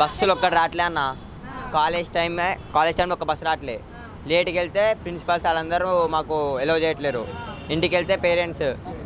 బస్సులు ఒక్కటి రావట్లే అన్న కాలేజ్ టైం కాలేజ్ టైంలో ఒక బస్సు రావట్లే లేట్కి వెళ్తే ప్రిన్సిపల్స్ వాళ్ళందరూ మాకు ఎలో చేయట్లేరు ఇంటికి వెళ్తే పేరెంట్స్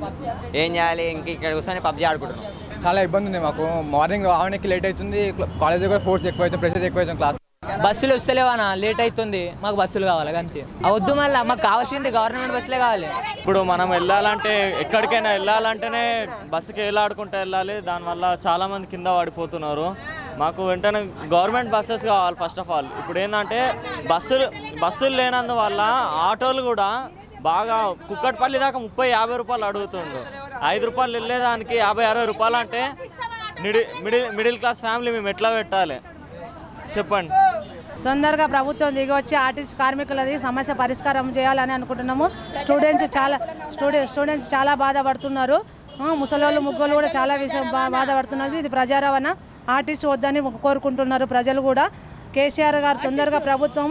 ఏం చేయాలి ఇంక ఇక్కడ కూర్చొని పబ్జీ ఆడుకుంటున్నాం చాలా ఇబ్బంది ఉంది మాకు మార్నింగ్ రావడానికి లేట్ అవుతుంది కాలేజ్ కూడా ఫోర్స్ ఎక్కువ అవుతుంది ప్రెషర్ ఎక్కువ అవుతుంది క్లాస్ బస్సులు వస్తలేవనా లేట్ అవుతుంది మాకు బస్సులు కావాలి అంతే వద్దు మళ్ళీ మాకు కావాల్సింది గవర్నమెంట్ బస్సులే కావాలి ఇప్పుడు మనం వెళ్ళాలంటే ఎక్కడికైనా వెళ్ళాలంటేనే బస్సుకి వెళ్ళాడుకుంటూ వెళ్ళాలి దానివల్ల చాలామంది కింద పడిపోతున్నారు మాకు వెంటనే గవర్నమెంట్ బస్సెస్ కావాలి ఫస్ట్ ఆఫ్ ఆల్ ఇప్పుడు ఏంటంటే బస్సులు బస్సులు లేనందువల్ల ఆటోలు కూడా బాగా కుక్కట్పల్లి దాకా ముప్పై యాభై రూపాయలు అడుగుతుండు ఐదు రూపాయలు వెళ్ళేదానికి యాభై అరవై రూపాయలు అంటే middle middle middle class family మేము ఎట్లా పెట్టాలి చెప్పండి తొందరగా ప్రభుత్వం దిగి వచ్చి ఆర్టీసీ కార్మికులది సమస్య పరిష్కారం చేయాలని అనుకుంటున్నాము స్టూడెంట్స్ చాలా స్టూడెంట్ స్టూడెంట్స్ చాలా బాధపడుతున్నారు ఆ, ముసలోళ్ళు ముగ్గులు కూడా చాలా విషయం బా- బాధపడుతున్నది ఇది ప్రజారవాణా ఆర్టీసీ వద్దని కోరుకుంటున్నారు ప్రజలు కూడా కేసీఆర్ గారు తొందరగా ప్రభుత్వం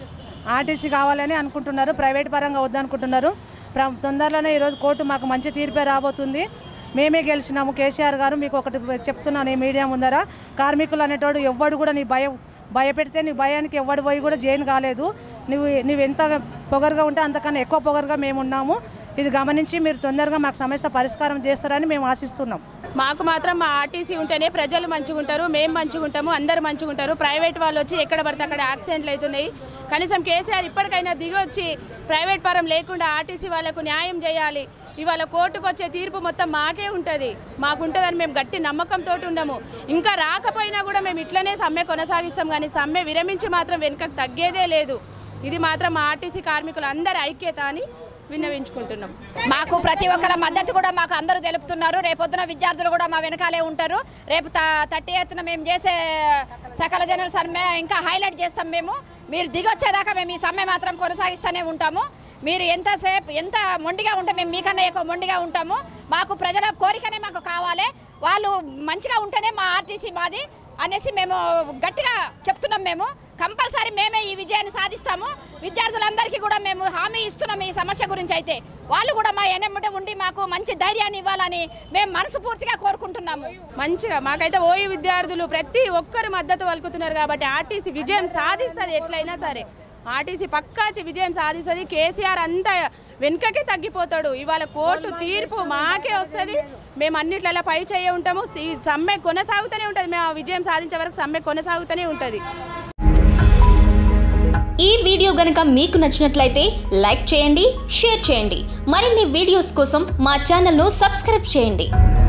ఆర్టీసీ కావాలని అనుకుంటున్నారు ప్రైవేట్ పరంగా వద్దనుకుంటున్నారు ప్ర తొందరలోనే ఈరోజు కోర్టు మాకు మంచి తీర్పే రాబోతుంది మేమే గెలిచినాము కేసీఆర్ గారు మీకు ఒకటి చెప్తున్నాను ఈ మీడియా ముందర కార్మికులు అనేటోడు ఎవ్వడు కూడా నీ భయం భయపెడితే నీ భయానికి ఎవ్వడు పోయి కూడా జైన్ కాలేదు నువ్వు నువ్వు ఎంత పొగరుగా ఉంటే అంతకన్నా ఎక్కువ పొగరుగా మేము ఉన్నాము ఇది గమనించి మీరు తొందరగా మాకు సమస్య పరిష్కారం చేస్తారని మేము ఆశిస్తున్నాం మాకు మాత్రం మా ఆర్టీసీ ఉంటేనే ప్రజలు మంచిగా ఉంటారు మేము మంచిగా ఉంటాము అందరు మంచిగా ఉంటారు ప్రైవేట్ వాళ్ళు వచ్చి ఎక్కడ పడితే అక్కడ యాక్సిడెంట్లు అవుతున్నాయి కనీసం కేసీఆర్ ఇప్పటికైనా దిగి వచ్చి ప్రైవేట్ పరం లేకుండా ఆర్టీసీ వాళ్ళకు న్యాయం చేయాలి ఇవాళ కోర్టుకు వచ్చే తీర్పు మొత్తం మాకే ఉంటుంది మాకుంటుందని మేము గట్టి నమ్మకంతో ఉండము ఇంకా రాకపోయినా కూడా మేము ఇట్లనే సమ్మె కొనసాగిస్తాం కానీ సమ్మె విరమించి మాత్రం వెనుకకు తగ్గేదే లేదు ఇది మాత్రం మా ఆర్టీసీ కార్మికులు అందరి ఐక్యత అని విన్నవించుకుంటున్నాం మాకు ప్రతి ఒక్కరి మద్దతు కూడా మాకు అందరూ తెలుపుతున్నారు రేపొద్దున విద్యార్థులు కూడా మా వెనకాలే ఉంటారు రేపు థర్టీ ఎయిత్న మేము చేసే సకల జనరల్ సమ్మె ఇంకా హైలైట్ చేస్తాం మేము మీరు దిగొచ్చేదాకా మేము ఈ సమ్మె మాత్రం కొనసాగిస్తూనే ఉంటాము మీరు ఎంతసేపు ఎంత మొండిగా ఉంటే మేము మీకన్నా ఎక్కువ మొండిగా ఉంటాము మాకు ప్రజల కోరికనే మాకు కావాలి వాళ్ళు మంచిగా ఉంటేనే మా ఆర్టీసీ మాది అనేసి మేము గట్టిగా చెప్తున్నాం మేము కంపల్సరీ మేమే ఈ విజయాన్ని సాధిస్తాము విద్యార్థులందరికీ కూడా మేము హామీ ఇస్తున్నాం ఈ సమస్య గురించి అయితే వాళ్ళు కూడా మా ఎన్నెమ్మట ఉండి మాకు మంచి ధైర్యాన్ని ఇవ్వాలని మేము మనస్ఫూర్తిగా కోరుకుంటున్నాము మంచిగా మాకైతే ఓయి విద్యార్థులు ప్రతి ఒక్కరు మద్దతు పలుకుతున్నారు కాబట్టి ఆర్టీసీ విజయం సాధిస్తుంది ఎట్లయినా సరే ఆర్టీసీ పక్కాచి విజయం సాధిస్తుంది కేసీఆర్ అంతా వెనుకకే తగ్గిపోతాడు ఇవాళ కోర్టు తీర్పు మాకే వస్తుంది మేము అన్నిట్లలో పై చేయ ఉంటాము ఈ సమ్మె కొనసాగుతూనే ఉంటుంది మేము ఆ విజయం సాధించే వరకు సమ్మె కొనసాగుతూనే ఉంటుంది ఈ వీడియో గనుక మీకు నచ్చినట్లయితే లైక్ చేయండి షేర్ చేయండి మరిన్ని వీడియోస్ కోసం మా ఛానల్ను సబ్స్క్రైబ్ చేయండి